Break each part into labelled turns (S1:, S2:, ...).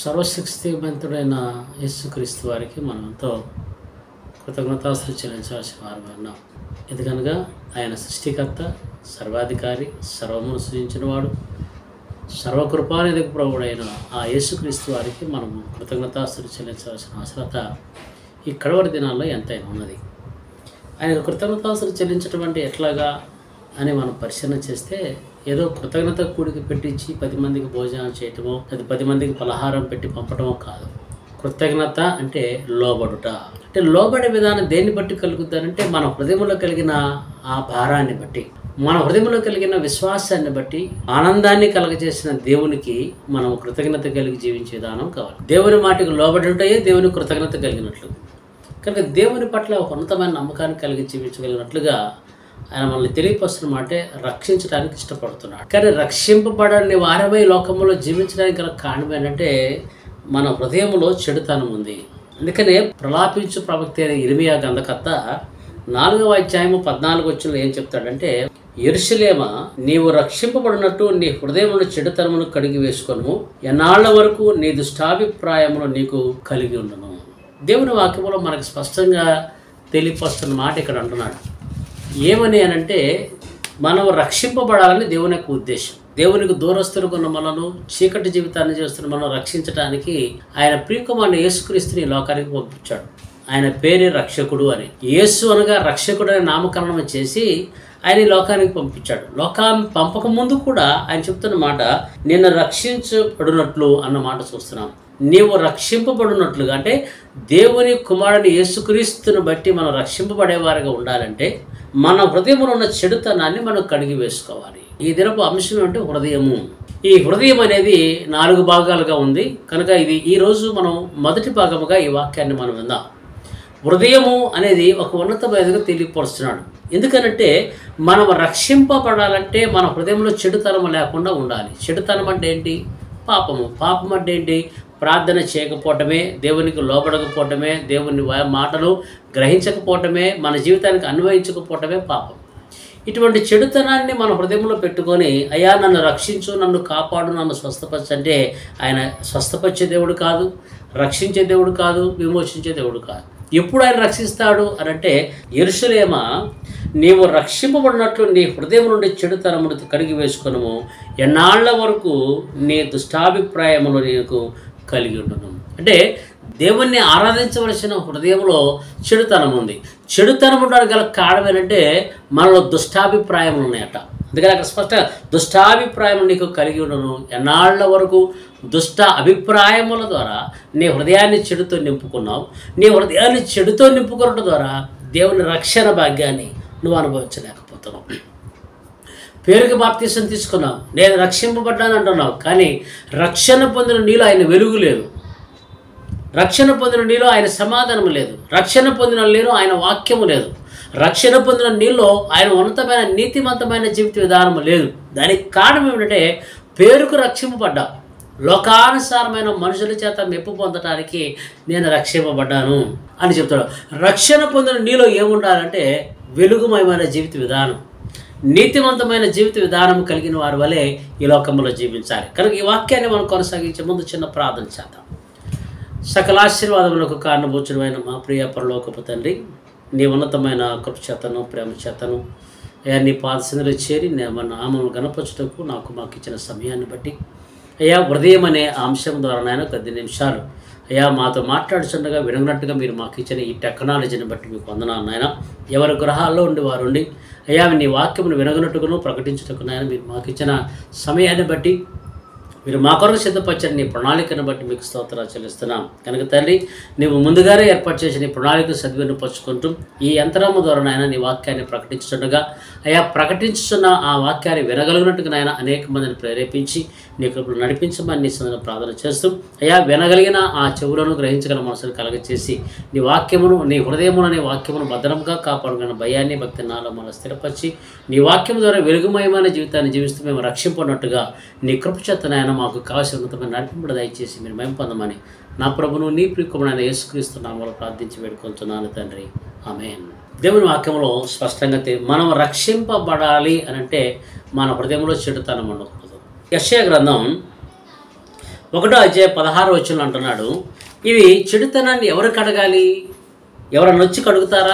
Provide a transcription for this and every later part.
S1: సర్వశక్తివంతుడైన యేసుక్రీస్తు వారికి మనతో కృతజ్ఞతాస్తులు చెల్లించవలసిన వారు ఉన్నాం ఎందుకనగా ఆయన సృష్టికర్త సర్వాధికారి సర్వమును సృజించినవాడు సర్వకృపానిధికి ప్రభుడైన ఆ యేసుక్రీస్తు వారికి మనము కృతజ్ఞతాస్తులు చెల్లించవలసిన అవసరత ఈ కడవరి దినాల్లో ఎంతైనా ఉన్నది ఆయనకు కృతజ్ఞతాస్తులు చెల్లించడం అంటే ఎట్లాగా అని మనం పరిశీలన చేస్తే ఏదో కృతజ్ఞత కూడికి పెట్టించి పది మందికి భోజనం చేయటమో లేదా పది మందికి పలహారం పెట్టి పంపటమో కాదు కృతజ్ఞత అంటే లోబడుట అంటే లోబడే విధానం దేన్ని బట్టి కలుగుతారంటే మన హృదయంలో కలిగిన ఆ భారాన్ని బట్టి మన హృదయంలో కలిగిన విశ్వాసాన్ని బట్టి ఆనందాన్ని కలగజేసిన దేవునికి మనం కృతజ్ఞత కలిగి జీవించే విధానం కావాలి దేవుని మాటకు లోబడి ఉంటాయే దేవుని కృతజ్ఞత కలిగినట్లు కనుక దేవుని పట్ల ఒక ఉన్నతమైన నమ్మకాన్ని కలిగి జీవించగలిగినట్లుగా ఆయన మనల్ని తెలియపరుస్తున్న మాటే రక్షించడానికి ఇష్టపడుతున్నాడు కానీ రక్షింపబడని వారమై లోకంలో జీవించడానికి గల కారణం ఏంటంటే మన హృదయంలో చెడుతనం ఉంది అందుకనే ప్రలాపించు ప్రవక్త అయిన ఇరిమియా గంధకర్త నాలుగవ అధ్యాయము పద్నాలుగు వచ్చిన ఏం చెప్తాడంటే ఎరుసలేమ నీవు రక్షింపబడినట్టు నీ హృదయమును చెడుతనమును కడిగి వేసుకొను ఎన్నాళ్ల వరకు నీ దుష్టాభిప్రాయములు నీకు కలిగి ఉండను దేవుని వాక్యంలో మనకు స్పష్టంగా తెలియపరుస్తున్న మాట ఇక్కడ అంటున్నాడు ఏమని అనంటే మనం రక్షింపబడాలని దేవుని యొక్క ఉద్దేశం దేవునికి దూరస్తులుగా ఉన్న మనను చీకటి జీవితాన్ని చేస్తున్న మనం రక్షించడానికి ఆయన ప్రియకుమారిని యేసుక్రీస్తుని ఈ లోకానికి పంపించాడు ఆయన పేరే రక్షకుడు అని యేసు అనగా రక్షకుడు అని నామకరణం చేసి ఆయన ఈ లోకానికి పంపించాడు లోకాన్ని పంపక ముందు కూడా ఆయన చెప్తున్న మాట నిన్ను రక్షించబడినట్లు అన్న మాట చూస్తున్నాం నీవు రక్షింపబడినట్లుగా అంటే దేవుని కుమారుని యేసుక్రీస్తుని బట్టి మనం రక్షింపబడేవారుగా ఉండాలంటే మన హృదయంలో ఉన్న చెడుతనాన్ని మనం కడిగి వేసుకోవాలి ఈ దినపు అంశం అంటే హృదయము ఈ హృదయం అనేది నాలుగు భాగాలుగా ఉంది కనుక ఇది ఈరోజు మనం మొదటి భాగముగా ఈ వాక్యాన్ని మనం విందాం హృదయము అనేది ఒక ఉన్నతమైనదిగా తెలియపరుస్తున్నాడు ఎందుకనంటే మనం రక్షింపబడాలంటే మన హృదయంలో చెడుతనం లేకుండా ఉండాలి చెడుతనం అంటే ఏంటి పాపము పాపం అంటే ఏంటి ప్రార్థన చేయకపోవటమే దేవునికి లోపడకపోవటమే దేవుని వా- మాటలు గ్రహించకపోవటమే మన జీవితానికి అన్వయించకపోవటమే పాపం ఇటువంటి చెడుతనాన్ని మన హృదయంలో పెట్టుకొని అయ్యా నన్ను రక్షించు నన్ను కాపాడు నన్ను స్వస్థపరచు అంటే ఆయన స్వస్థపరిచే దేవుడు కాదు రక్షించే దేవుడు కాదు విమోచించే దేవుడు కాదు ఎప్పుడు ఆయన రక్షిస్తాడు అని అంటే ఎరుసలేమ నీవు రక్షింపబడినట్లు నీ హృదయం నుండి చెడుతనమును కడిగి వేసుకునము ఎన్నాళ్ల వరకు నీ దుష్టాభిప్రాయములు నీకు కలిగి ఉండును అంటే దేవుణ్ణి ఆరాధించవలసిన హృదయంలో చెడుతనం ఉంది చెడుతనం ఉండడానికి గల కారణం ఏంటంటే మనలో దుష్టాభిప్రాయములు ఉన్నాయట అందుకని అక్కడ స్పష్ట దుష్టాభిప్రాయం నీకు కలిగి ఉండను ఎన్నాళ్ల వరకు దుష్ట అభిప్రాయముల ద్వారా నీ హృదయాన్ని చెడుతో నింపుకున్నావు నీ హృదయాన్ని చెడుతో నింపుకోవడం ద్వారా దేవుని రక్షణ భాగ్యాన్ని నువ్వు అనుభవించలేకపోతున్నావు పేరుకి బాప్తీసం తీసుకున్నావు నేను రక్షింపబడ్డాను అంటున్నావు కానీ రక్షణ పొందిన నీలో ఆయన వెలుగు లేదు రక్షణ పొందిన నీలో ఆయన సమాధానం లేదు రక్షణ పొందిన నీలో ఆయన వాక్యము లేదు రక్షణ పొందిన నీలో ఆయన ఉన్నతమైన నీతివంతమైన జీవిత విధానం లేదు దానికి కారణం ఏమిటంటే పేరుకు రక్షింపబడ్డావు లోకానుసారమైన మనుషుల చేత మెప్పు పొందటానికి నేను రక్షింపబడ్డాను అని చెప్తాడు రక్షణ పొందిన నీలో ఏముండాలంటే వెలుగుమయమైన జీవిత విధానం నీతివంతమైన జీవిత విధానం కలిగిన వారి వలె ఈ లోకంలో జీవించాలి కనుక ఈ వాక్యాన్ని మనం కొనసాగించే ముందు చిన్న ప్రార్థన చేద్దాం సకల ఆశీర్వాదములకు కారణభూచుడమైన మా ప్రియ పరలోకపు తండ్రి నీ ఉన్నతమైన కృప చేతను ప్రేమ చేతను అయ్యా నీ పాదశంలో చేరి నే- మా నామను గణపరచుటకు నాకు మాకు ఇచ్చిన సమయాన్ని బట్టి అయ్యా హృదయం అనే అంశం ద్వారా నాయన కొద్ది నిమిషాలు అయ్యా మాతో మాట్లాడుచుండగా వినగనట్టుగా మీరు మాకు ఇచ్చిన ఈ టెక్నాలజీని బట్టి మీకు వందనాలు నాయన ఎవరి గృహాల్లో ఉండి వారు ఉండి అయ్యా నీ వాక్యమును వినగనట్టుగాను ప్రకటించుటకు నాయన మీరు మాకు ఇచ్చిన సమయాన్ని బట్టి మీరు మా కొరకు సిద్ధపరిచిన నీ ప్రణాళికను బట్టి మీకు స్తోత్రాలు చెల్లిస్తున్నాం కనుక తల్లి నీవు ముందుగానే ఏర్పాటు చేసిన నీ ప్రణాళిక సద్వినిపరుచుకుంటూ ఈ యంత్రము ద్వారా నాయన నీ వాక్యాన్ని ప్రకటించుండగా అయా ప్రకటించుతున్న ఆ వాక్యాన్ని వినగలిగినట్టుగా నాయన అనేక మందిని ప్రేరేపించి నీకు ఇప్పుడు నడిపించమని నీ సందన ప్రార్థన చేస్తూ అయా వినగలిగిన ఆ చెవులను గ్రహించగల మనసును కలగచేసి నీ వాక్యమును నీ హృదయమును నీ వాక్యమును భద్రంగా కాపాడుకున్న భయాన్ని భక్తి నాలో మన స్థిరపరిచి నీ వాక్యం ద్వారా వెలుగుమయమైన జీవితాన్ని జీవిస్తూ మేము రక్షింపన్నట్టుగా నీ కృప చేత నాయన మాకు కావాల్సిన ఉన్నతమైన నడిపింపుడు దయచేసి మీరు మేము పొందమని నా ప్రభును నీ ప్రియకుమైన యేసుక్రీస్తు నామలో ప్రార్థించి వేడుకుంటున్నాను తండ్రి ఆమేన్ దేవుని వాక్యంలో స్పష్టంగా తె- మనం రక్షింపబడాలి అని అంటే మన హృదయంలో చెడుతనం ఉండకూడదు యశ్యా గ్రంథం ఒకటో అధ్యాయ పదహారు వచ్చిన అంటున్నాడు ఇవి చెడుతనాన్ని ఎవరు కడగాలి ఎవరన్నా వచ్చి కడుగుతారా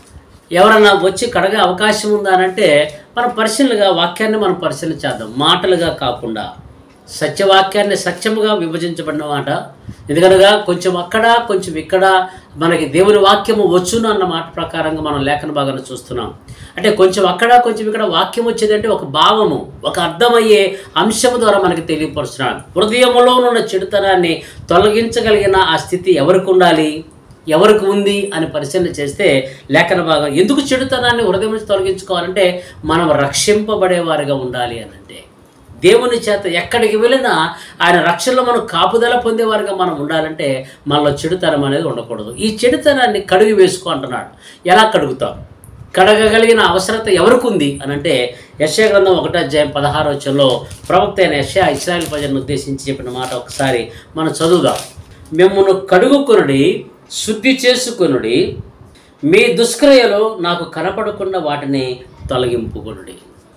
S1: ఎవరన్నా వచ్చి కడగే అవకాశం ఉందా అని అంటే మనం పరిశీలనగా వాక్యాన్ని మనం పరిశీలన చేద్దాం మాటలుగా కాకుండా సత్యవాక్యాన్ని సత్యముగా విభజించబడిన మాట ఎందుకనగా కొంచెం అక్కడ కొంచెం ఇక్కడ మనకి దేవుని వాక్యము వచ్చును అన్న మాట ప్రకారంగా మనం లేఖన భాగాన్ని చూస్తున్నాం అంటే కొంచెం అక్కడ కొంచెం ఇక్కడ వాక్యం వచ్చేదంటే ఒక భావము ఒక అర్థమయ్యే అంశము ద్వారా మనకి తెలియపరుస్తున్నాడు హృదయంలో ఉన్న చెడుతనాన్ని తొలగించగలిగిన ఆ స్థితి ఎవరికి ఉండాలి ఎవరికి ఉంది అని పరిశీలన చేస్తే లేఖన భాగం ఎందుకు చెడుతనాన్ని హృదయం నుంచి తొలగించుకోవాలంటే మనం రక్షింపబడేవారిగా ఉండాలి అని అంటే దేవుని చేత ఎక్కడికి వెళ్ళినా ఆయన రక్షణలో మనం కాపుదల పొందేవారిగా మనం ఉండాలంటే మనలో చెడుతనం అనేది ఉండకూడదు ఈ చెడుతనాన్ని కడుగు వేసుకో అంటున్నాడు ఎలా కడుగుతాం కడగగలిగిన అవసరత ఎవరికి ఉంది అని అంటే యశ్యా గ్రంథం ఒకటో అధ్యాయం పదహారు వచ్చంలో ప్రవక్త అయిన యశ్యా ఇస్రాయల్ ప్రజలను ఉద్దేశించి చెప్పిన మాట ఒకసారి మనం చదువుదాం మిమ్మల్ని కడుగుకొనుడి శుద్ధి చేసుకొనుడి మీ దుష్క్రియలు నాకు కనపడకుండా వాటిని తొలగింపుకొనుడి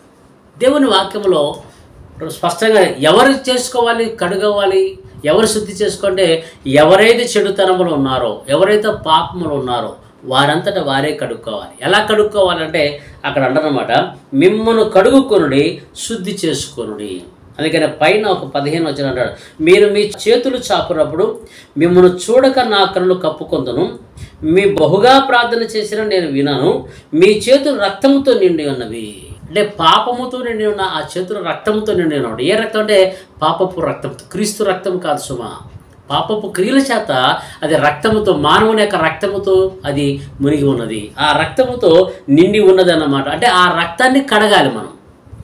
S1: దేవుని వాక్యంలో స్పష్టంగా ఎవరు చేసుకోవాలి కడుగవాలి ఎవరు శుద్ధి చేసుకుంటే ఎవరైతే చెడుతనములు ఉన్నారో ఎవరైతే పాపములు ఉన్నారో వారంతటా వారే కడుక్కోవాలి ఎలా కడుక్కోవాలంటే అక్కడ అంటారనమాట మిమ్మల్ని కడుగుకొనుడి శుద్ధి చేసుకొనుడి అందుకని పైన ఒక పదిహేను వచ్చిన అంటాడు మీరు మీ చేతులు చాపునప్పుడు మిమ్మల్ని చూడక నా కన్నులు కప్పుకొందును మీ బహుగా ప్రార్థన చేసిన నేను వినను మీ చేతులు రక్తంతో నిండి ఉన్నవి అంటే పాపముతో నిండి ఉన్న ఆ చేతులు రక్తంతో నిండి ఉన్నాడు ఏ రక్తం అంటే పాపపు రక్తం క్రీస్తు రక్తం కాదు సుమా పాపపు క్రియల చేత అది రక్తముతో మానవుని యొక్క రక్తముతో అది మునిగి ఉన్నది ఆ రక్తముతో నిండి ఉన్నది అన్నమాట అంటే ఆ రక్తాన్ని కడగాలి మనం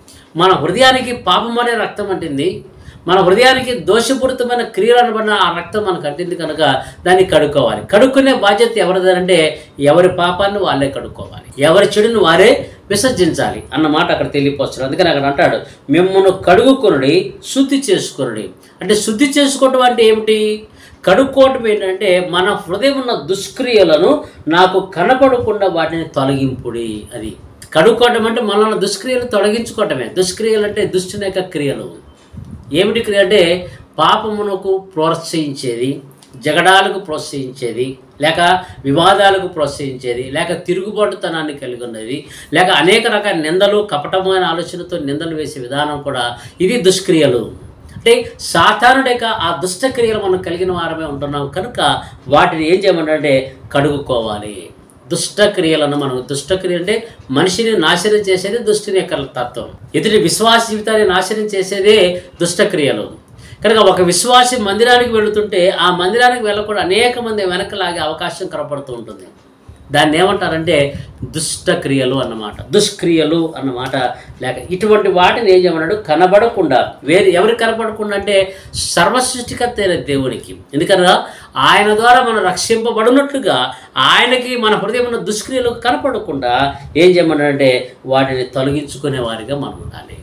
S1: మన హృదయానికి పాపం అనే రక్తం అంటింది మన హృదయానికి దోషపూరితమైన క్రియలు అనబడిన ఆ రక్తం మనకు అంటింది కనుక దాన్ని కడుక్కోవాలి కడుక్కునే బాధ్యత ఎవరిదంటే ఎవరి పాపాన్ని వాళ్ళే కడుక్కోవాలి ఎవరి చెడుని వారే విసర్జించాలి అన్న మాట అక్కడ తెలియపోవచ్చు అందుకని అక్కడ అంటాడు మిమ్మల్ని కడుగుకొనుడి శుద్ధి చేసుకొనుడి అంటే శుద్ధి చేసుకోవటం అంటే ఏమిటి కడుక్కోవటం ఏంటంటే మన హృదయం ఉన్న దుష్క్రియలను నాకు కనపడకుండా వాటిని తొలగింపుడి అది కడుక్కోవటం అంటే మనల్ని దుష్క్రియలు తొలగించుకోవటమే దుష్క్రియలు అంటే దుష్టుని యొక్క క్రియలు ఏమిటి క్రియ అంటే పాపమునకు ప్రోత్సహించేది జగడాలకు ప్రోత్సహించేది లేక వివాదాలకు ప్రోత్సహించేది లేక తిరుగుబాటుతనాన్ని కలిగి ఉన్నది లేక అనేక రకాల నిందలు కపటమైన ఆలోచనతో నిందలు వేసే విధానం కూడా ఇది దుష్క్రియలు అంటే సాధారణ యొక్క ఆ దుష్టక్రియలు మనం కలిగిన వారమే ఉంటున్నాం కనుక వాటిని ఏం చేయమంటే కడుగుకోవాలి దుష్టక్రియలను మనం దుష్టక్రియ అంటే మనిషిని నాశనం చేసేది దుష్టుని యొక్క తత్వం ఎదుటి విశ్వాస జీవితాన్ని నాశనం చేసేదే దుష్టక్రియలు కనుక ఒక విశ్వాసి మందిరానికి వెళుతుంటే ఆ మందిరానికి వెళ్ళకుండా అనేక మంది వెనక లాగే అవకాశం కనపడుతూ ఉంటుంది దాన్ని ఏమంటారంటే దుష్టక్రియలు అన్నమాట దుష్క్రియలు అన్నమాట లేక ఇటువంటి వాటిని ఏం చేయమన్నాడు కనబడకుండా వేరే ఎవరికి కనబడకుండా అంటే సర్వసృష్టికర్త అయిన దేవునికి ఎందుకనగా ఆయన ద్వారా మనం రక్షింపబడినట్లుగా ఆయనకి మన హృదయం ఉన్న దుష్క్రియలు కనపడకుండా ఏం చేయమన్నాడంటే వాటిని తొలగించుకునే వారిగా మనం ఉండాలి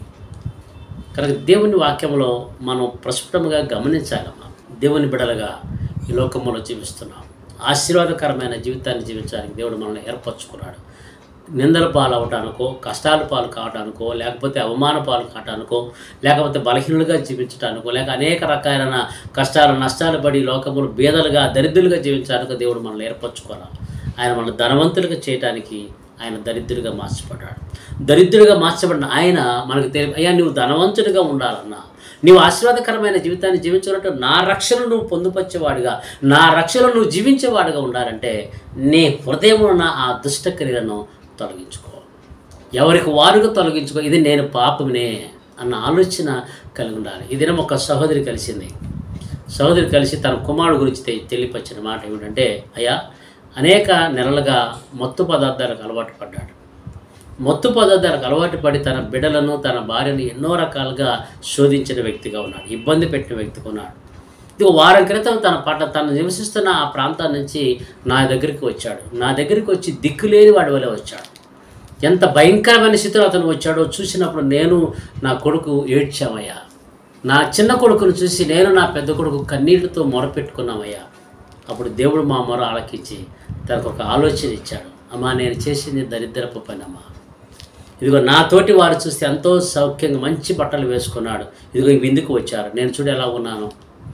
S1: కనుక దేవుని వాక్యంలో మనం ప్రస్ఫుటంగా గమనించాలమ్మా దేవుని బిడలుగా ఈ లోకంలో జీవిస్తున్నాం ఆశీర్వాదకరమైన జీవితాన్ని జీవించడానికి దేవుడు మనల్ని ఏర్పరచుకున్నాడు నిందల పాలు అవటానికో కష్టాల పాలు కావటానికో లేకపోతే అవమాన పాలు కావటానికో లేకపోతే బలహీనులుగా జీవించటానికో లేక అనేక రకాలైన కష్టాలు నష్టాలు పడి లోకములు బీదలుగా దరిద్రులుగా జీవించడానికో దేవుడు మనల్ని ఏర్పరచుకోవాలి ఆయన మన ధనవంతులుగా చేయటానికి ఆయన దరిద్రుడిగా మార్చబడ్డాడు దరిద్రుడిగా మార్చబడిన ఆయన మనకు తెలియ అయ్యా నువ్వు ధనవంతుడిగా ఉండాలన్నా నీవు ఆశీర్వాదకరమైన జీవితాన్ని జీవించాలంటే నా రక్షణ నువ్వు పొందుపరిచేవాడిగా నా రక్షణ నువ్వు జీవించేవాడిగా ఉండాలంటే నీ హృదయంలో ఉన్న ఆ దుష్టక్రియలను తొలగించుకో ఎవరికి వారుగా తొలగించుకో ఇది నేను పాపమునే అన్న ఆలోచన కలిగి ఉండాలి ఈ దినం ఒక సహోదరి కలిసింది సహోదరి కలిసి తన కుమారుడు గురించి తె- తెలియపరిచిన మాట ఏమిటంటే అయ్యా అనేక నెలలుగా మత్తు పదార్థాలకు అలవాటు పడ్డాడు మత్తు పదార్థాలకు అలవాటు పడి తన బిడ్డలను తన భార్యను ఎన్నో రకాలుగా శోధించిన వ్యక్తిగా ఉన్నాడు ఇబ్బంది పెట్టిన వ్యక్తిగా ఉన్నాడు ఇది వారం క్రితం తన పట్ల తను నివసిస్తున్న ఆ ప్రాంతం నుంచి నా దగ్గరికి వచ్చాడు నా దగ్గరికి వచ్చి దిక్కులేని వాడి వల్ల వచ్చాడు ఎంత భయంకరమైన స్థితిలో అతను వచ్చాడో చూసినప్పుడు నేను నా కొడుకు ఏడ్చామయ్యా నా చిన్న కొడుకును చూసి నేను నా పెద్ద కొడుకు కన్నీళ్లతో మొరపెట్టుకున్నామయ్యా అప్పుడు దేవుడు మా మొర ఆలకించి తనకు ఒక ఆలోచన ఇచ్చాడు అమ్మా నేను చేసింది దరిద్రపు పనమ్మా ఇదిగో నా తోటి వారు చూస్తే ఎంతో సౌఖ్యంగా మంచి బట్టలు వేసుకున్నాడు ఇదిగో ఈ విందుకు వచ్చారు నేను చూడు ఎలా ఉన్నాను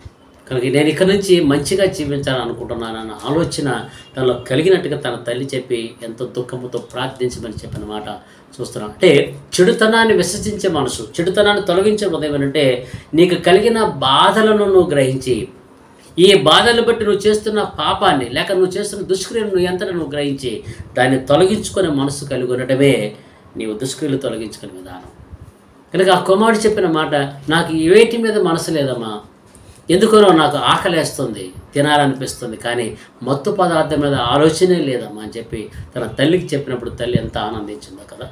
S1: కనుక నేను ఇక్కడ నుంచి మంచిగా జీవించాలని అనుకుంటున్నానన్న ఆలోచన తనలో కలిగినట్టుగా తన తల్లి చెప్పి ఎంతో దుఃఖముతో ప్రార్థించమని చెప్పిన మాట చూస్తున్నాం అంటే చెడుతనాన్ని విసర్జించే మనసు చెడుతనాన్ని తొలగించే ఉదయం అంటే నీకు కలిగిన బాధలను నువ్వు గ్రహించి ఈ బాధలు బట్టి నువ్వు చేస్తున్న పాపాన్ని లేక నువ్వు చేస్తున్న దుష్క్రియను నువ్వు ఎంత నువ్వు గ్రహించి దాన్ని తొలగించుకునే మనసు కలిగి ఉండటమే నీవు దుష్క్రియలు తొలగించుకునే విధానం కనుక ఆ కుమారుడు చెప్పిన మాట నాకు వేటి మీద మనసు లేదమ్మా ఎందుకనో నాకు ఆకలేస్తుంది తినాలనిపిస్తుంది కానీ మత్తు పదార్థం మీద ఆలోచనే లేదమ్మా అని చెప్పి తన తల్లికి చెప్పినప్పుడు తల్లి ఎంత ఆనందించిందో కదా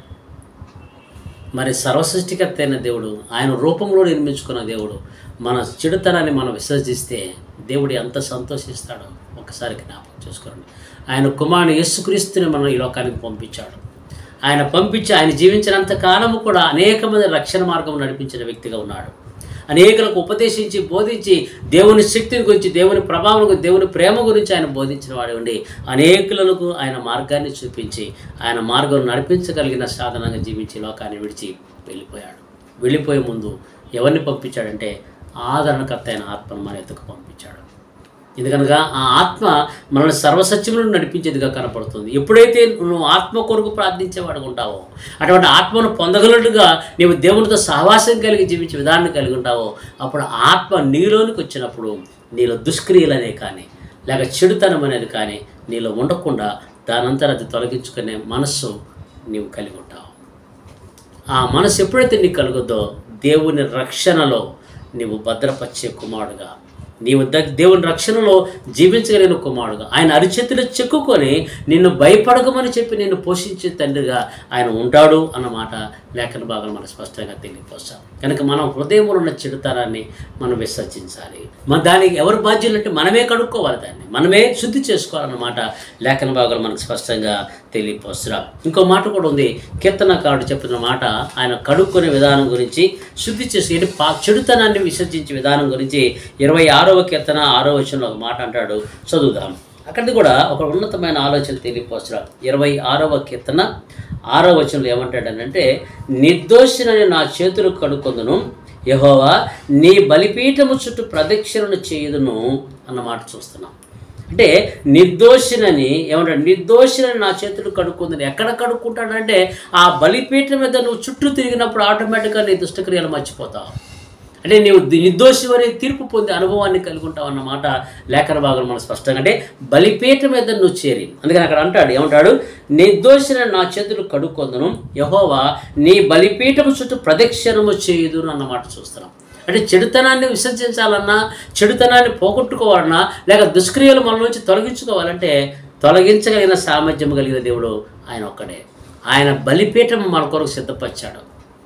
S1: మరి సర్వసృష్టికర్త అయిన దేవుడు ఆయన రూపంలో నిర్మించుకున్న దేవుడు మన చెడుతనాన్ని మనం విసర్జిస్తే దేవుడు ఎంత సంతోషిస్తాడో ఒకసారి జ్ఞాపకం చేసుకోండి ఆయన కుమారుని యేసుక్రీస్తుని మనం ఈ లోకానికి పంపించాడు ఆయన పంపించి ఆయన జీవించినంత కాలము కూడా అనేక మంది రక్షణ మార్గం నడిపించిన వ్యక్తిగా ఉన్నాడు అనేకులకు ఉపదేశించి బోధించి దేవుని శక్తిని గురించి దేవుని ప్రభావం గురించి దేవుని ప్రేమ గురించి ఆయన బోధించిన వాడు ఉండి అనేకులకు ఆయన మార్గాన్ని చూపించి ఆయన మార్గం నడిపించగలిగిన సాధనంగా జీవించి లోకాన్ని విడిచి వెళ్ళిపోయాడు వెళ్ళిపోయే ముందు ఎవరిని పంపించాడంటే ఆదరణకర్త అయిన ఆత్మను మన ఎత్తుకు పంపించాడు ఎందుకనగా ఆ ఆత్మ మనల్ని సర్వసత్యములను నడిపించేదిగా కనపడుతుంది ఎప్పుడైతే నువ్వు ఆత్మ కొరకు ప్రార్థించేవాడు ఉంటావో అటువంటి ఆత్మను పొందగలట్టుగా నీవు దేవునితో సహవాసం కలిగి జీవించే విధానాన్ని కలిగి ఉంటావో అప్పుడు ఆత్మ నీలోనికి వచ్చినప్పుడు నీలో దుష్క్రియలనే కానీ లేక చెడుతనం అనేది కానీ నీలో ఉండకుండా దానంతరం అది తొలగించుకునే మనస్సు నీవు కలిగి ఉంటావు ఆ మనసు ఎప్పుడైతే నీకు కలుగుద్దో దేవుని రక్షణలో నీవు భద్రపరిచే కుమారుడుగా నీవు ద దేవుని రక్షణలో జీవించగలిగిన కుమారుడుగా ఆయన అరిచేతిలో చెక్కుకొని నిన్ను భయపడకమని చెప్పి నిన్ను పోషించే తండ్రిగా ఆయన ఉంటాడు అన్నమాట లేఖన భాగం మనకు స్పష్టంగా తెలియపోస్తాం కనుక మనం హృదయంలో ఉన్న చెడుతనాన్ని మనం విసర్జించాలి మన దానికి ఎవరు బాధ్యులు అంటే మనమే కడుక్కోవాలి దాన్ని మనమే శుద్ధి చేసుకోవాలన్నమాట లేఖన భాగాలు మనకు స్పష్టంగా తెలియపోస్తున్నాం ఇంకో మాట కూడా ఉంది కీర్తనకారుడు చెప్పిన మాట ఆయన కడుక్కునే విధానం గురించి శుద్ధి చేసి అంటే పా చెడుతనాన్ని విసర్జించే విధానం గురించి ఇరవై ఆరవ కీర్తన ఆరో వచనంలో ఒక మాట అంటాడు చదువుదాం అక్కడిది కూడా ఒక ఉన్నతమైన ఆలోచన తెలియపోస్తున్నాం ఇరవై ఆరవ కీర్తన ఆరో వచనంలో ఏమంటాడనంటే నిర్దోషినని నా చేతులు కడుక్కొందును యహోవా నీ బలిపీఠము చుట్టూ ప్రదక్షిణను చేయుదును అన్న మాట చూస్తున్నాం అంటే నిర్దోషినని ఏమంటాడు నిర్దోషినని నా చేతులు కడుక్కుందని ఎక్కడ కడుక్కుంటాడంటే ఆ బలిపీఠం మీద నువ్వు చుట్టూ తిరిగినప్పుడు ఆటోమేటిక్గా నీ దుష్టక్రియలు మర్చిపోతావు అంటే నీవు ది- నిర్దోషి అనే తీర్పు పొందే అనుభవాన్ని కలిగి ఉంటావు అన్నమాట లేఖన భాగం మనం స్పష్టంగా అంటే బలిపీఠం మీద నువ్వు చేరి అందుకని అక్కడ అంటాడు ఏమంటాడు నిర్దోషిని నా చేతులు కడుక్కొందును యహోవా నీ బలిపీఠము చుట్టూ ప్రదక్షిణము చేయుదును అన్నమాట చూస్తున్నాం అంటే చెడుతనాన్ని విసర్జించాలన్నా చెడుతనాన్ని పోగొట్టుకోవాలన్నా లేక దుష్క్రియలు మన నుంచి తొలగించుకోవాలంటే తొలగించగలిగిన సామర్థ్యం కలిగిన దేవుడు ఆయన ఒక్కడే ఆయన బలిపీఠం మన కొరకు సిద్ధపరిచాడు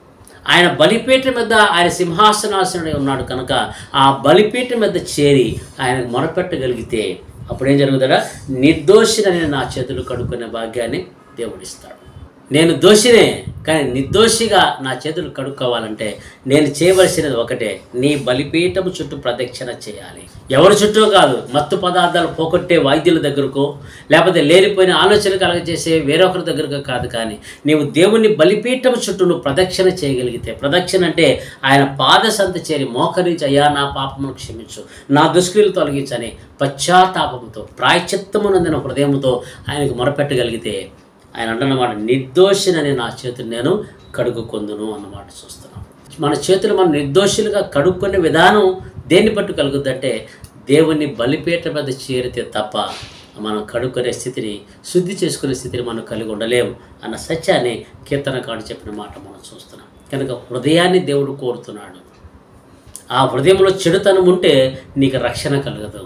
S1: ఆయన బలిపీఠం మీద ఆయన సింహాసనాసనుడై ఉన్నాడు కనుక ఆ బలిపీఠం మీద చేరి ఆయనకు మొరపెట్టగలిగితే అప్పుడేం జరుగుతుందా నిర్దోషినని నా చేతులు కడుక్కునే భాగ్యాన్ని దేవుడిస్తాడు నేను దోషినే కానీ నిర్దోషిగా నా చేతులు కడుక్కోవాలంటే నేను చేయవలసినది ఒకటే నీ బలిపీఠము చుట్టూ ప్రదక్షిణ చేయాలి ఎవరి చుట్టూ కాదు మత్తు పదార్థాలు పోగొట్టే వైద్యుల దగ్గరకో లేకపోతే లేనిపోయిన ఆలోచన కలగజేసే వేరొకరి దగ్గరకు కాదు కానీ నీవు దేవుని బలిపీఠం చుట్టూ నువ్వు ప్రదక్షిణ చేయగలిగితే ప్రదక్షిణ అంటే ఆయన పాద సంత చేరి మోకరించి అయ్యా నా పాపమును క్షమించు నా దుష్క్రియలు తొలగించని పశ్చాత్తాపముతో ప్రాయచిత్తమునందిన హృదయముతో ఆయనకు మొరపెట్టగలిగితే ఆయన అంటున్నమాట నిర్దోషినని నా చేతులు నేను కడుగుకొందును అన్నమాట చూస్తున్నాం మన చేతులు మనం నిర్దోషులుగా కడుక్కునే విధానం దేన్ని బట్టి కలుగుద్దంటే దేవుని బలిపీఠ మీద చేరితే తప్ప మనం కడుక్కునే స్థితిని శుద్ధి చేసుకునే స్థితిని మనం కలిగి ఉండలేము అన్న సత్యాన్ని కీర్తనకాడు చెప్పిన మాట మనం చూస్తున్నాం కనుక హృదయాన్ని దేవుడు కోరుతున్నాడు ఆ హృదయంలో చెడుతనం ఉంటే నీకు రక్షణ కలగదు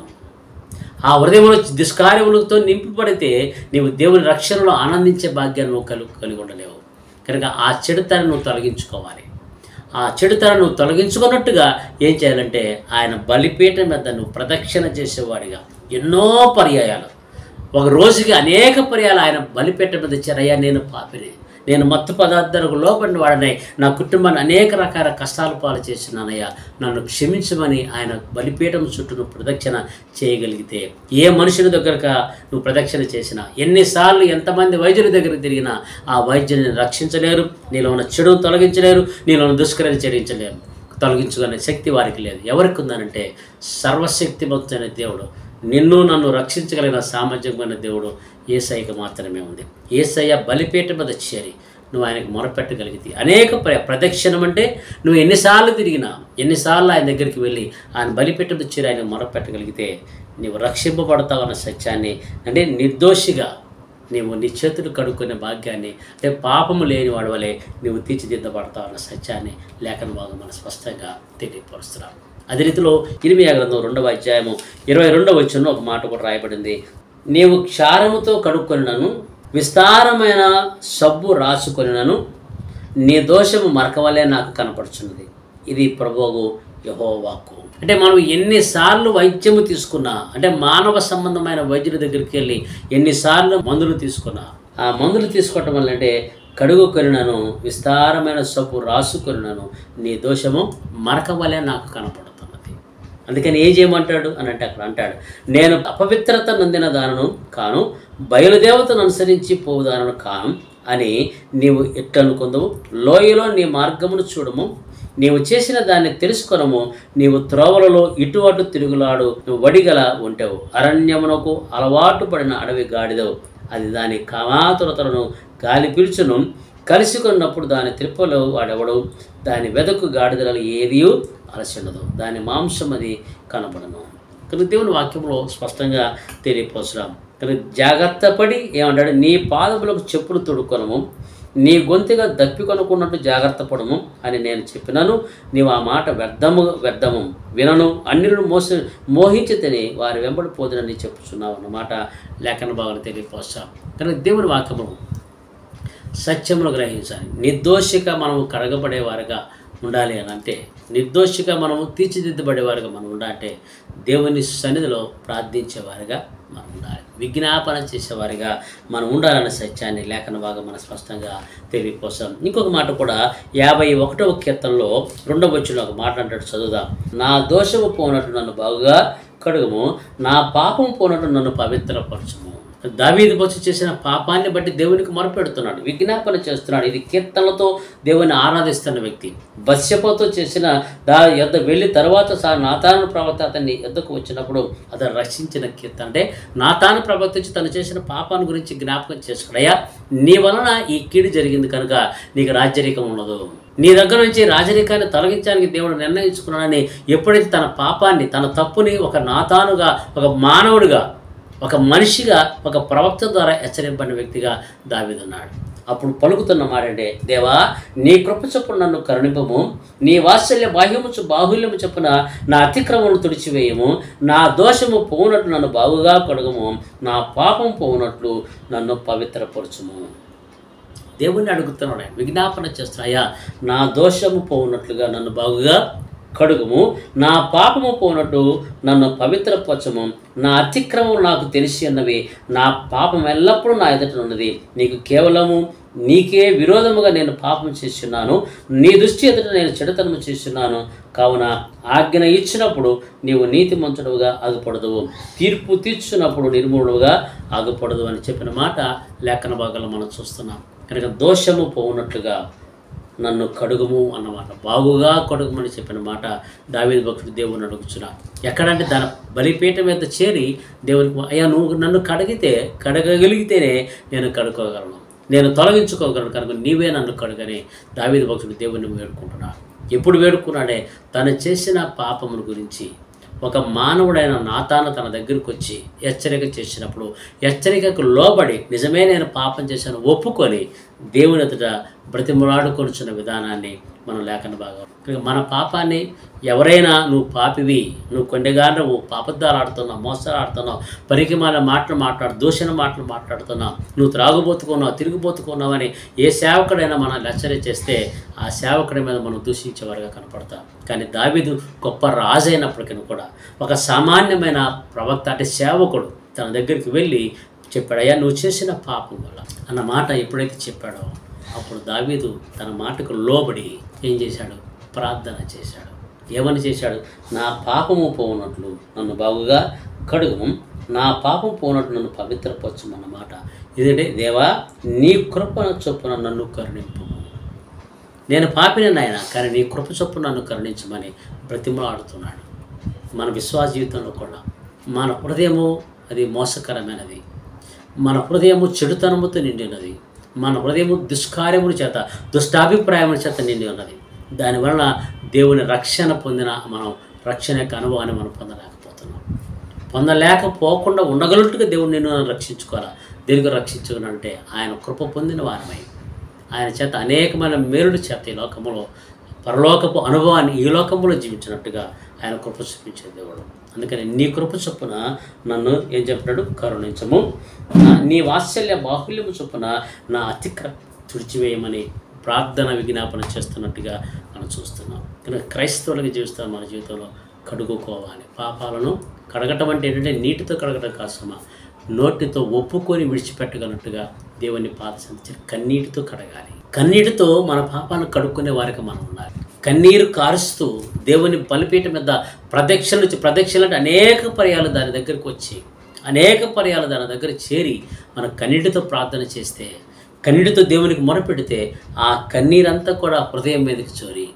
S1: ఆ హృదయంలో దుష్కార్యములతో నింపబడితే నీవు దేవుని రక్షణలో ఆనందించే భాగ్యాన్ని నువ్వు కలిగి కలిగి ఉండలేవు కనుక ఆ చెడుతనం నువ్వు తొలగించుకోవాలి ఆ చెడుతనం నువ్వు తొలగించుకున్నట్టుగా ఏం చేయాలంటే ఆయన బలిపీఠం మీద నువ్వు ప్రదక్షిణ చేసేవాడిగా ఎన్నో పర్యాయాలు ఒక రోజుకి అనేక పర్యాలు ఆయన బలిపీఠం మీద చెరయ్యా నేను పాపిని నేను మత్తు పదార్థాలకు లోపడిన వాడనే నా కుటుంబాన్ని అనేక రకాల కష్టాల పాలు చేస్తున్నానయ్యా నన్ను క్షమించమని ఆయన బలిపీఠం చుట్టూ నువ్వు ప్రదక్షిణ చేయగలిగితే ఏ మనుషుని దగ్గరక నువ్వు ప్రదక్షిణ చేసినా ఎన్నిసార్లు ఎంతమంది వైద్యుల దగ్గర తిరిగినా ఆ వైద్యుని రక్షించలేరు నీలో ఉన్న చెడును తొలగించలేరు నీలో ఉన్న దుష్కరణ చెల్లించలేరు తొలగించుకునే శక్తి వారికి లేదు ఎవరికి ఉందనంటే సర్వశక్తివంతుడైన దేవుడు నిన్ను నన్ను రక్షించగలిగిన సామర్థ్యమైన దేవుడు ఏసైకి మాత్రమే ఉంది ఏసయ్య బలిపీఠ మీద చేరి నువ్వు ఆయనకు మొరపెట్టగలిగితే అనేక ప్ర ప్రదక్షిణం అంటే నువ్వు ఎన్నిసార్లు తిరిగినా ఎన్నిసార్లు ఆయన దగ్గరికి వెళ్ళి ఆయన బలిపీఠ మీద చేరి ఆయన మొరపెట్టగలిగితే నీవు రక్షింపబడతావన్న సత్యాన్ని అంటే నిర్దోషిగా నీవు నీ చేతులు కడుక్కునే భాగ్యాన్ని అంటే పాపము లేని వాడి వలె నీవు తీర్చిదిద్దబడతావు అన్న సత్యాన్ని లేఖన భాగం మన స్పష్టంగా తెలియపరుస్తున్నాం అదే రీతిలో ఇరిమియా గ్రంథం రెండవ అధ్యాయము ఇరవై రెండవ వచ్చిన ఒక మాట కూడా రాయబడింది నీవు క్షారముతో కడుక్కొనినను విస్తారమైన సబ్బు రాసుకొనినను నీ దోషము మరకవలే నాకు కనపడుచున్నది ఇది ప్రభువు యహోవాకు అంటే మనం ఎన్నిసార్లు వైద్యము తీసుకున్నా అంటే మానవ సంబంధమైన వైద్యుల దగ్గరికి వెళ్ళి ఎన్నిసార్లు మందులు తీసుకున్నా ఆ మందులు తీసుకోవటం వల్ల అంటే కడుగు కొనినను విస్తారమైన సబ్బు రాసుకొనినను నీ దోషము మరక వలె నాకు కనపడుతున్నది అందుకని ఏం చేయమంటాడు అని అంటే అక్కడ అంటాడు నేను అపవిత్రత నందిన దానను కాను బయలుదేవతను అనుసరించి పోవుదానను కాను అని నీవు ఎట్టనుకుందవు లోయలో నీ మార్గమును చూడము నీవు చేసిన దాన్ని తెలుసుకొనము నీవు త్రోవలలో ఇటు అటు తిరుగులాడు నువ్వు వడిగల ఉంటావు అరణ్యమునకు అలవాటు పడిన అడవి గాడిదవు అది దాని కామాతురతలను గాలి పిలుచును కలిసికొన్నప్పుడు దాని త్రిప్పలో వాడెవడు దాని వెదకు గాడిదలలో ఏది అలసినదు దాని మాంసం అది కనబడను కనుక దేవుని వాక్యంలో స్పష్టంగా తెలియపరచడం కనుక జాగ్రత్త పడి ఏమంటాడు నీ పాదములకు చెప్పులు తొడుక్కొనము నీ గొంతుగా దప్పికొనుకున్నట్టు జాగ్రత్త పడము అని నేను చెప్పినాను నీవు ఆ మాట వ్యర్థము వ్యర్థము వినను అన్నిలను మోస మోహించి తిని వారి వెంబడి పోదునని చెప్పుచున్నావు అన్నమాట లేఖన భావన తెలియపరుస్తాం కనుక దేవుని వాక్యము సత్యమును గ్రహించాలి నిర్దోషిగా మనము కడగబడేవారుగా ఉండాలి అని అంటే నిర్దోషిగా మనము తీర్చిదిద్దబడేవారుగా మనం ఉండాలంటే దేవుని సన్నిధిలో ప్రార్థించేవారుగా మనం ఉండాలి విజ్ఞాపన చేసేవారిగా మనం ఉండాలన్న సత్యాన్ని లేఖన భాగం మన స్పష్టంగా తెలియకోసం ఇంకొక మాట కూడా యాభై ఒకటవ కీర్తనలో రెండవ వచ్చిన ఒక మాట అంటాడు చదువుదాం నా దోషము పోనట్టు నన్ను బాగుగా కడుగుము నా పాపం పోనట్టు నన్ను పవిత్రపరచుము దావీదు బొచ్చు చేసిన పాపాన్ని బట్టి దేవునికి మొరపెడుతున్నాడు విజ్ఞాపన చేస్తున్నాడు ఇది కీర్తనలతో దేవుని ఆరాధిస్తున్న వ్యక్తి బస్యపోతో చేసిన దా యొద్ద వెళ్ళి తర్వాత సా నాతాను ప్రవక్త అతన్ని యొద్దకు వచ్చినప్పుడు అతను రక్షించిన కీర్తన అంటే నాతాను ప్రవర్తించి తను చేసిన పాపాన్ని గురించి జ్ఞాపకం చేసుకున్నాయా నీ వలన ఈ కీడు జరిగింది కనుక నీకు రాజ్యరికం ఉండదు నీ దగ్గర నుంచి రాజరికాన్ని తొలగించడానికి దేవుడు నిర్ణయించుకున్నాడని ఎప్పుడైతే తన పాపాన్ని తన తప్పుని ఒక నాతానుగా ఒక మానవుడిగా ఒక మనిషిగా ఒక ప్రవక్త ద్వారా హెచ్చరింపడిన వ్యక్తిగా దావిదున్నాడు అప్పుడు పలుకుతున్న మాట అంటే దేవా నీ కృప చొప్పున నన్ను కరుణింపము నీ వాత్సల్య బాహ్యము చొ- బాహుల్యము చొప్పున నా అతిక్రమను తుడిచివేయము నా దోషము పోనట్లు నన్ను బాగుగా కడుగము నా పాపం పోనట్లు నన్ను పవిత్రపరచుము దేవుణ్ణి అడుగుతున్నాడు ఆయన విజ్ఞాపన చేస్తున్నాయా నా దోషము పోనట్లుగా నన్ను బాగుగా కడుగుము నా పాపము పోనట్టు నన్ను పవిత్రపరచము నా అతిక్రమం నాకు తెలిసి ఉన్నవి నా పాపం ఎల్లప్పుడూ నా ఎదుట ఉన్నది నీకు కేవలము నీకే విరోధముగా నేను పాపం చేస్తున్నాను నీ దృష్టి ఎదుట నేను చెడుతనము చేస్తున్నాను కావున ఆజ్ఞ ఇచ్చినప్పుడు నీవు నీతిమంతుడుగా ఆగుపడదు తీర్పు తీర్చున్నప్పుడు నిర్మూలుగా ఆగుపడదు అని చెప్పిన మాట లేఖన భాగంలో మనం చూస్తున్నాం కనుక దోషము పోనట్లుగా నన్ను కడుగుము అన్నమాట బాగుగా కడుగుమని చెప్పిన మాట దావీదు భక్తుడు దేవుని అడుగుచున్నా ఎక్కడంటే దాని బలిపీఠం మీద చేరి దేవునికి అయ్యా నువ్వు నన్ను కడిగితే కడగగలిగితేనే నేను కడుక్కోగలను నేను తొలగించుకోగలను కనుక నీవే నన్ను కడుగని దావీదు భక్తుడు దేవుని వేడుకుంటున్నాడు ఎప్పుడు వేడుకున్నాడే తను చేసిన పాపమును గురించి ఒక మానవుడైన నాతాను తన దగ్గరికి వచ్చి హెచ్చరిక చేసినప్పుడు హెచ్చరికకు లోబడి నిజమే నేను పాపం చేశాను ఒప్పుకొని దేవుని ఎదుట బ్రతిమలాడుకొనిచున్న విధానాన్ని మనం లేఖన బాగా కనుక మన పాపాన్ని ఎవరైనా నువ్వు పాపివి నువ్వు కొండగా నువ్వు పాపద్దాలు ఆడుతున్నావు మోసాలు ఆడుతున్నావు పరికిమాల మాటలు మాట్లాడు దూషణ మాటలు మాట్లాడుతున్నావు నువ్వు త్రాగుబోతుకున్నావు తిరిగిపోతుకున్నావు అని ఏ సేవకుడైనా మనం హెచ్చరిక చేస్తే ఆ సేవకుడి మీద మనం దూషించేవారుగా కనపడతాం కానీ దావీదు గొప్ప రాజు అయినప్పటికీ కూడా ఒక సామాన్యమైన ప్రవక్త అంటే సేవకుడు తన దగ్గరికి వెళ్ళి చెప్పాడు అయ్యా నువ్వు చేసిన పాపం వల్ల అన్న మాట ఎప్పుడైతే చెప్పాడో అప్పుడు దావీదు తన మాటకు లోబడి ఏం చేశాడు ప్రార్థన చేశాడు ఏమని చేశాడు నా పాపము పోనట్లు నన్ను బాగుగా కడుగు నా పాపం పోనట్లు నన్ను పవిత్రపరచమన్నమాట ఇదంటే దేవా నీ కృపణ చొప్పున నన్ను కరుణింపు నేను పాపిన నాయన కానీ నీ కృప చొప్పు నన్ను కరుణించమని బ్రతిమలాడుతున్నాడు మన విశ్వాస జీవితంలో కూడా మన హృదయము అది మోసకరమైనది మన హృదయము చెడుతనముతో నిండి ఉన్నది మన హృదయము దుష్కార్యముల చేత దుష్టాభిప్రాయముల చేత నిండి ఉన్నది దానివలన దేవుని రక్షణ పొందిన మనం రక్షణ యొక్క అనుభవాన్ని మనం పొందలేకపోతున్నాం పొందలేకపోకుండా ఉండగలుగుట్టుగా దేవుడు నిన్ను నన్ను రక్షించుకోవాలా దేనికి రక్షించుకునంటే ఆయన కృప పొందిన వారమై ఆయన చేత అనేకమైన మేలుడు చేత ఈ లోకములో పరలోకపు అనుభవాన్ని ఈ లోకంలో జీవించినట్టుగా ఆయన కృప చూపించే దేవుడు అందుకని నీ కృప చొప్పున నన్ను ఏం చెప్పినాడు కరుణించము నా- నీ వాత్సల్య బాహుల్యము చొప్పున నా అతిక్ర తుడిచివేయమని ప్రార్థన విజ్ఞాపన చేస్తున్నట్టుగా మనం చూస్తున్నాం కనుక క్రైస్తవులకి జీవిస్తాం మన జీవితంలో కడుగుకోవాలి పాపాలను కడగటం అంటే ఏంటంటే నీటితో కడగటం కాసమా నోటితో ఒప్పుకొని విడిచిపెట్టగలట్టుగా దేవుని పాద సంచి కన్నీటితో కడగాలి కన్నీటితో మన పాపాలను కడుక్కునే వారికి మనం ఉండాలి కన్నీరు కారుస్తూ దేవుని బలిపీఠ మీద ప్రదక్షిణ నుంచి ప్రదక్షిణ అంటే అనేక పర్యాలు దాని దగ్గరికి వచ్చి అనేక పర్యాలు దాని దగ్గర చేరి మన కన్నీటితో ప్రార్థన చేస్తే కన్నీటితో దేవునికి మొరపెడితే ఆ కన్నీరంతా కూడా హృదయం మీదకి చోరి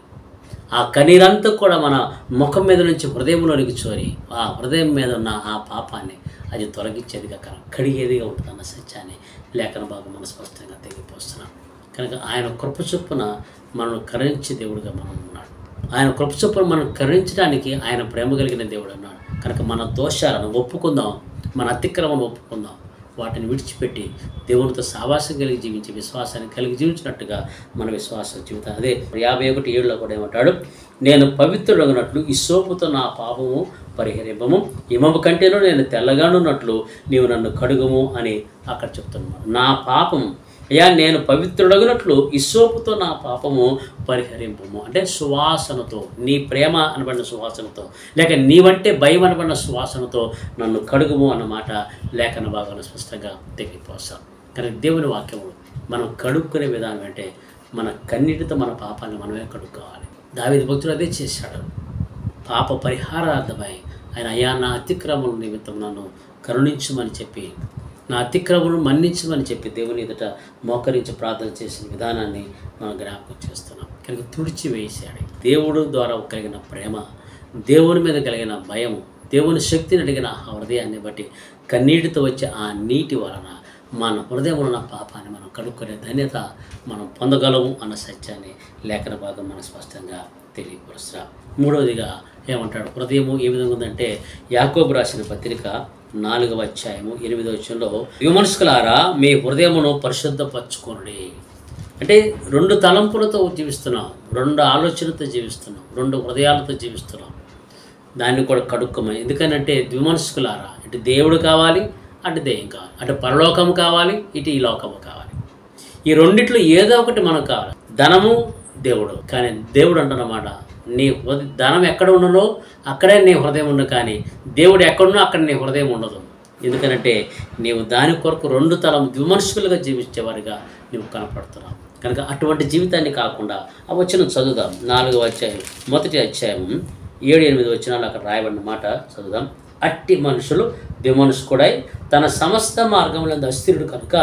S1: ఆ కన్నీరంతా కూడా మన ముఖం మీద నుంచి హృదయంలోనికి చోరి ఆ హృదయం మీద ఉన్న ఆ పాపాన్ని అది తొలగించేదిగా కన కడిగేదిగా ఉంటుందన్న సత్యాన్ని లేఖన భాగం మనం స్పష్టంగా తెగిపోస్తున్నాం కనుక ఆయన కృప చొప్పున మనం కరుణించే దేవుడిగా మనం ఉన్నాడు ఆయన కృప చొప్పున మనం కరుణించడానికి ఆయన ప్రేమ కలిగిన దేవుడు అన్నాడు కనుక మన దోషాలను ఒప్పుకుందాం మన అతిక్రమను ఒప్పుకుందాం వాటిని విడిచిపెట్టి దేవునితో సావాసం కలిగి జీవించి విశ్వాసాన్ని కలిగి జీవించినట్టుగా మన విశ్వాస జీవితం అదే యాభై ఒకటి ఏడులో కూడా ఏమంటాడు నేను పవిత్రుడగినట్లు ఈ సోపుతో నా పాపము పరిహరింపము హిమము కంటేనూ నేను తెల్లగానున్నట్లు నీవు నన్ను కడుగుము అని అక్కడ చెప్తున్నాను నా పాపం అయ్యా నేను పవిత్రుడగినట్లు ఇసోపుతో నా పాపము పరిహరింపము అంటే సువాసనతో నీ ప్రేమ అనబడిన సువాసనతో లేక నీవంటే భయం అనబడిన సువాసనతో నన్ను కడుగుము అన్నమాట లేఖన భాగంలో స్పష్టంగా తెగిపోస్తాం కానీ దేవుని వాక్యము మనం కడుక్కునే విధానం అంటే మన కన్నిటితో మన పాపాన్ని మనమే కడుక్కోవాలి దావిది భక్తుడు అదే చేశాడు పాప పరిహారార్థమై ఆయన అయ్యా నా అతిక్రమం నిమిత్తం నన్ను కరుణించమని చెప్పి నా అతిక్రమను మన్నించమని చెప్పి దేవుని ఎదుట మోకరించి ప్రార్థన చేసిన విధానాన్ని మనం జ్ఞాపకం చేస్తున్నాం కనుక తుడిచి వేసాడు దేవుడు ద్వారా కలిగిన ప్రేమ దేవుని మీద కలిగిన భయం దేవుని శక్తిని అడిగిన ఆ హృదయాన్ని బట్టి కన్నీటితో వచ్చే ఆ నీటి వలన మన హృదయంలో ఉన్న పాపాన్ని మనం కడుక్కునే ధన్యత మనం పొందగలము అన్న సత్యాన్ని లేఖన భాగం మనం స్పష్టంగా తెలియపరుస్తాం మూడవదిగా ఏమంటాడు హృదయము ఏ విధంగా ఉందంటే యాకోబు రాసిన పత్రిక నాలుగవ అధ్యాయము ఎనిమిదవ వచ్చంలో విమర్శకులారా మీ హృదయమును పరిశుద్ధపరచుకోండి అంటే రెండు తలంపులతో జీవిస్తున్నాం రెండు ఆలోచనలతో జీవిస్తున్నాం రెండు హృదయాలతో జీవిస్తున్నాం దాన్ని కూడా కడుక్కోమని ఎందుకనంటే ద్విమనస్కులారా ఇటు దేవుడు కావాలి అటు దెయ్యం కావాలి అటు పరలోకం కావాలి ఇటు ఈ లోకము కావాలి ఈ రెండిట్లో ఏదో ఒకటి మనకు కావాలి ధనము దేవుడు కానీ దేవుడు అంటున్నమాట నీ హృదయ ధనం ఎక్కడ ఉండదో అక్కడే నీ హృదయం ఉండు కానీ దేవుడు ఎక్కడున్నా అక్కడ నీ హృదయం ఉండదు ఎందుకనంటే నీవు దాని కొరకు రెండు తలం ద్విమనుషులుగా జీవించేవారిగా నువ్వు కనపడుతున్నావు కనుక అటువంటి జీవితాన్ని కాకుండా ఆ వచ్చిన చదువుదాం నాలుగవ అధ్యాయం మొదటి అధ్యాయం ఏడు ఎనిమిది వచ్చినాలు అక్కడ రాయబడిన మాట చదువుదాం అట్టి మనుషులు ద్విమనుష్కుడై తన సమస్త మార్గంలో అస్థిరుడు కనుక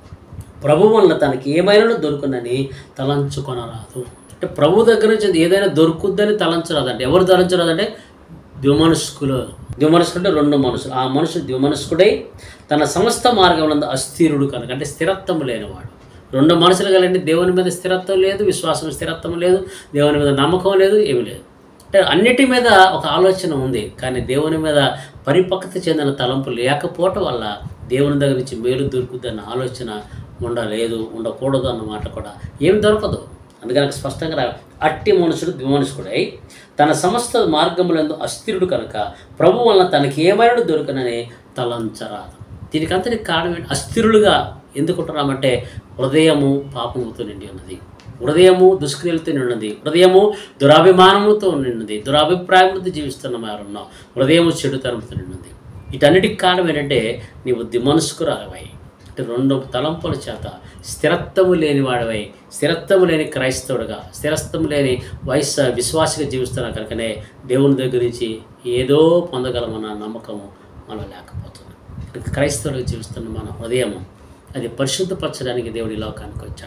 S1: ప్రభు వల్ల తనకి ఏమైనా దొరుకునని తలంచుకొనరాదు అంటే ప్రభు దగ్గర నుంచి ఏదైనా దొరుకుద్దని తలంచరాదు అంటే ఎవరు తలంచరాదంటే ద్విమనస్కులు ద్విమనస్కుడు అంటే రెండు మనుషులు ఆ మనుషులు ద్విమనస్కుడై తన సమస్త మార్గంలో అస్థిరుడు కనుక అంటే స్థిరత్వం లేనివాడు రెండు మనసులు కలిగి దేవుని మీద స్థిరత్వం లేదు విశ్వాసం స్థిరత్వం లేదు దేవుని మీద నమ్మకం లేదు ఏమీ లేదు అంటే అన్నిటి మీద ఒక ఆలోచన ఉంది కానీ దేవుని మీద పరిపక్వత చెందిన తలంపు లేకపోవటం వల్ల దేవుని దగ్గర నుంచి మేలు దొరుకుతుందన్న ఆలోచన ఉండలేదు ఉండకూడదు అన్నమాట కూడా ఏమి దొరకదు అందుకని స్పష్టంగా రా అట్టి మనుషుడు ద్విమనుషుడై తన సమస్త మార్గములందు అస్థిరుడు కనుక ప్రభు వలన తనకి ఏమైనా దొరకనని తలంచరాదు దీనికి అంతటి కారణం ఏంటి అస్థిరులుగా ఎందుకుంటున్నామంటే హృదయము పాపముతో నిండి ఉన్నది హృదయము దుష్క్రియలతో నిన్నది హృదయము దురాభిమానముతో నిన్నది దురాభిప్రాయములతో జీవిస్తున్న వారు ఉన్నాం హృదయము చెడుతనంతో నిన్నది వీటన్నిటికి కారణం ఏంటంటే నీవు దిమనస్కురాలవై అంటే రెండు తలంపుల చేత స్థిరత్వము లేని వాడవై స్థిరత్వము లేని క్రైస్తవుడుగా స్థిరత్వము లేని వయస్సు విశ్వాసిగా జీవిస్తున్నా కనుకనే దేవుని దగ్గర నుంచి ఏదో పొందగలమన్న నమ్మకము మనం లేకపోతుంది క్రైస్తవులుగా జీవిస్తున్న మన హృదయము అది పరిశుద్ధపరచడానికి దేవుడు ఈ లోకానికి వచ్చాడు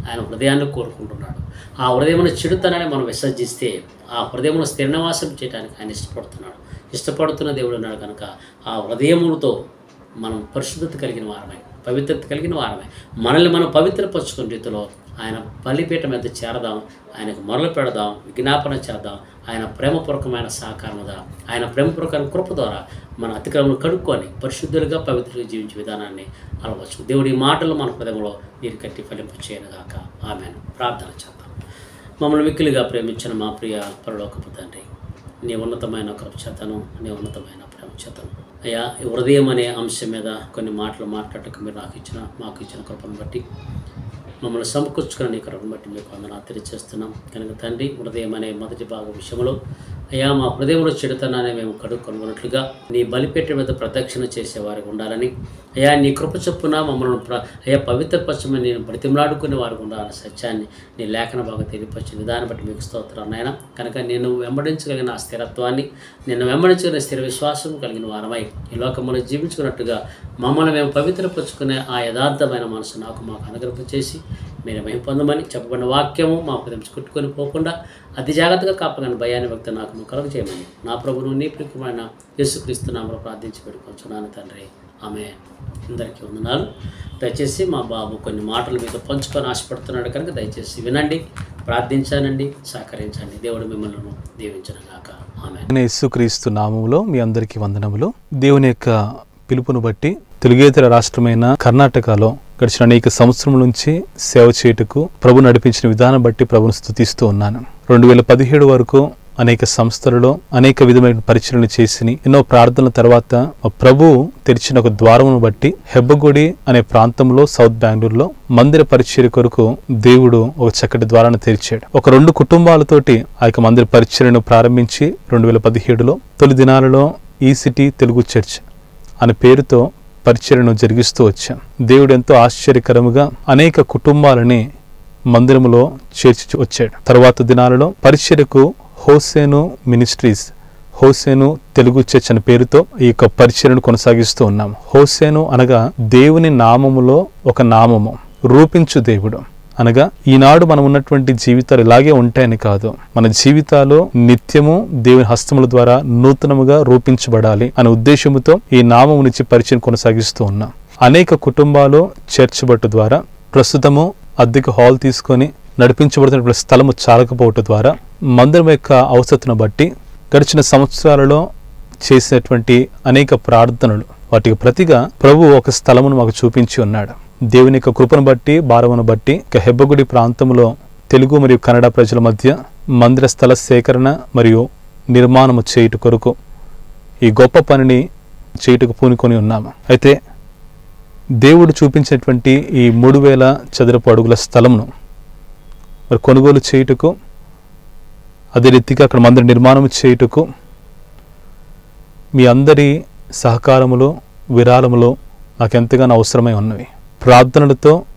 S1: ఆయన హృదయాన్ని కోరుకుంటున్నాడు ఆ హృదయమును చెడుతనాన్ని మనం విసర్జిస్తే ఆ హృదయమును స్థిరనివాసం చేయడానికి ఆయన ఇష్టపడుతున్నాడు ఇష్టపడుతున్న దేవుడు ఉన్నాడు కనుక ఆ హృదయములతో మనం పరిశుద్ధత కలిగిన వారమై పవిత్రత కలిగిన వారమై మనల్ని మనం పవిత్రపరచుకునే రీతిలో ఆయన బలిపీఠం మీద చేరదాం ఆయనకు మొరలు పెడదాం విజ్ఞాపన చేద్దాం ఆయన ప్రేమపూర్వకమైన సహకారముగా ఆయన ప్రేమపూర్వకమైన కృప ద్వారా మన అతిక్రమం కడుక్కొని పరిశుద్ధులుగా పవిత్రంగా జీవించే విధానాన్ని అలవచ్చు దేవుడి మాటలు మన హృదయంలో నీరు కట్టి ఫలింపు చేయనుగాక ఆమె ప్రార్థన చేద్దాం మమ్మల్ని మిక్కిలిగా ప్రేమించిన మా ప్రియ పరలోకపు తండ్రి నీ ఉన్నతమైన కృప చేతను నీ ఉన్నతమైన ప్రేమ చేతను అయ్యా ఈ హృదయం అనే అంశం మీద కొన్ని మాటలు మాట్లాడటం మీరు నాకు ఇచ్చిన మాకు ఇచ్చిన కృపను బట్టి మమ్మల్ని సమకూర్చుకున్న నీ కృపను బట్టి మీకు వందనా తెలియజేస్తున్నాం కనుక తండ్రి హృదయం అనే మొదటి భాగం విషయంలో అయ్యా మా హృదయంలో చెడుతనాన్ని మేము కడుక్కొనున్నట్లుగా నీ బలిపెట్ట మీద ప్రదక్షిణ చేసేవారికి ఉండాలని అయ్యా నీ కృప చొప్పున మమ్మల్ని ప్ర అయ్యా పవిత్రపరచమని నేను బ్రతిమలాడుకునే వారికి ఉండాలన్న సత్యాన్ని నీ లేఖన బాగా తెలియపరిచిన విధానం బట్టి మీకు స్తోత్రం నాయన కనుక నేను వెంబడించగలిగిన ఆ స్థిరత్వాన్ని నిన్ను వెంబడించగలిగిన స్థిర విశ్వాసం కలిగిన వారమై ఈ లోకంలో జీవించుకున్నట్టుగా మమ్మల్ని మేము పవిత్రపరుచుకునే ఆ యథార్థమైన మనసు నాకు మాకు అనుగ్రహం చేసి మీరు మేము పొందమని చెప్పబడిన వాక్యము మా హృదయం చుట్టుకొని పోకుండా అతి జాగ్రత్తగా కాపగని భయాన్ని వ్యక్తి నాకు నువ్వు కలుగు చేయమని నా ప్రభును నీ ప్రియమైన యేసుక్రీస్తు నామలో ప్రార్థించి పెట్టుకొచ్చున్నాను తండ్రి ఆమె అందరికీ వందనాలు దయచేసి మా బాబు కొన్ని మాటలు మీతో పంచుకొని ఆశపడుతున్నాడు కనుక దయచేసి వినండి ప్రార్థించానండి సహకరించండి దేవుడు మిమ్మల్ని దీవించను గాక ఆమె
S2: నేను యేసుక్రీస్తు నామములో మీ అందరికీ వందనములు దేవుని యొక్క పిలుపును బట్టి తెలుగేతర రాష్ట్రమైన కర్ణాటకలో గడిచిన అనేక సంవత్సరం నుంచి సేవ చేయుటకు ప్రభు నడిపించిన విధానం బట్టి ప్రభును స్థుతిస్తూ ఉన్నాను రెండు వేల పదిహేడు వరకు అనేక సంస్థలలో అనేక విధమైన పరిచయలు చేసి ఎన్నో ప్రార్థనల తర్వాత మా ప్రభు తెరిచిన ఒక ద్వారమును బట్టి హెబ్బగుడి అనే ప్రాంతంలో సౌత్ బెంగళూరులో మందిర పరిచర్య కొరకు దేవుడు ఒక చక్కటి ద్వారాన్ని తెరిచాడు ఒక రెండు కుటుంబాలతోటి ఆ యొక్క మందిర పరిచర్యను ప్రారంభించి రెండు వేల పదిహేడులో తొలి దినాలలో ఈ సిటీ తెలుగు చర్చ్ అనే పేరుతో పరిచర్యను జరిగిస్తూ వచ్చాం దేవుడు ఎంతో ఆశ్చర్యకరముగా అనేక కుటుంబాలని మందిరములో చేర్చి వచ్చాడు తర్వాత దినాలలో పరిచర్యకు హోసేను మినిస్ట్రీస్ హోసేను తెలుగు చర్చ్ అనే పేరుతో ఈ యొక్క పరిచర్యను కొనసాగిస్తూ ఉన్నాం హోసేను అనగా దేవుని నామములో ఒక నామము రూపించు దేవుడు అనగా ఈనాడు మనం ఉన్నటువంటి జీవితాలు ఇలాగే ఉంటాయని కాదు మన జీవితాలు నిత్యము దేవుని హస్తముల ద్వారా నూతనముగా రూపించబడాలి అనే ఉద్దేశముతో ఈ నామము నుంచి పరిచయం కొనసాగిస్తూ ఉన్నాం అనేక కుటుంబాలు చర్చ్ బట్టు ద్వారా ప్రస్తుతము అద్దెకు హాల్ తీసుకొని నడిపించబడుతున్న స్థలము చాలకపోవటం ద్వారా మందిరం యొక్క అవసరతను బట్టి గడిచిన సంవత్సరాలలో చేసినటువంటి అనేక ప్రార్థనలు వాటికి ప్రతిగా ప్రభు ఒక స్థలమును మాకు చూపించి ఉన్నాడు దేవుని యొక్క కృపను బట్టి భారమును బట్టి ఇక హెబ్బగుడి ప్రాంతంలో తెలుగు మరియు కన్నడ ప్రజల మధ్య మందిర స్థల సేకరణ మరియు నిర్మాణము చేయుట కొరకు ఈ గొప్ప పనిని చేయుటకు పూనుకొని ఉన్నాము అయితే దేవుడు చూపించినటువంటి ఈ మూడు వేల చదరపు అడుగుల స్థలమును మరి కొనుగోలు చేయుటకు అదే రీతిగా అక్కడ మందిర నిర్మాణం చేయుటకు మీ అందరి సహకారములో విరాళములో నాకు ఎంతగానో అవసరమై ఉన్నవి ప్రార్థనలతో